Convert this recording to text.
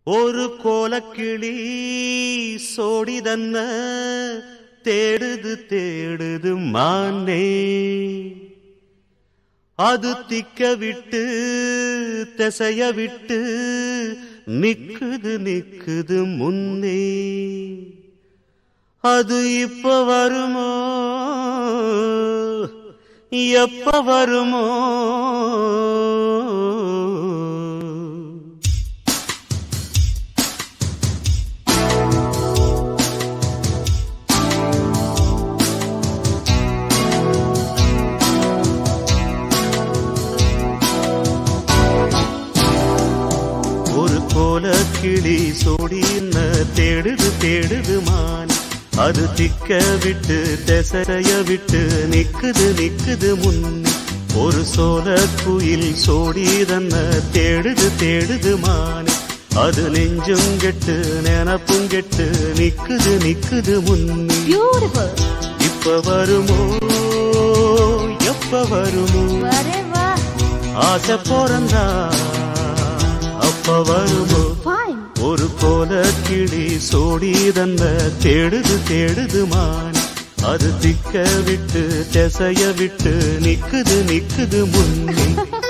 ஒரு கோலக்கிளி சோடிதன்ன தேடுது தேடுது மானே அது திக்க விட்டு திசைய விட்டு நிக்குது நிக்குது முன்னே அது இப்ப வருமோ எப்ப வருமோ ஒரு கோல கிளி சோடின தேடுது தேடுது மான் அது திக்க விட்டு திசைய விட்டு நிக்குது நிக்குது முன்னே ஒரு சோல குயில் சோடி தன்ன தேடுது தேடுது மான் அது நெஞ்சும் கெட்டு நினப்பும் கெட்டு நிக்குது நிக்குது முன்னே பியூட்டிஃபுல் இப்ப வருமோ எப்ப வருமோ வரே வா ஆசை பிறந்தா அப்ப வருமோ ஃபைன் ஒரு கோல கிளி சோடி தந்த தேடுது தேடுது மான் அது திக்க விட்டு திசைய விட்டு நிக்குது நிக்குது முன்னே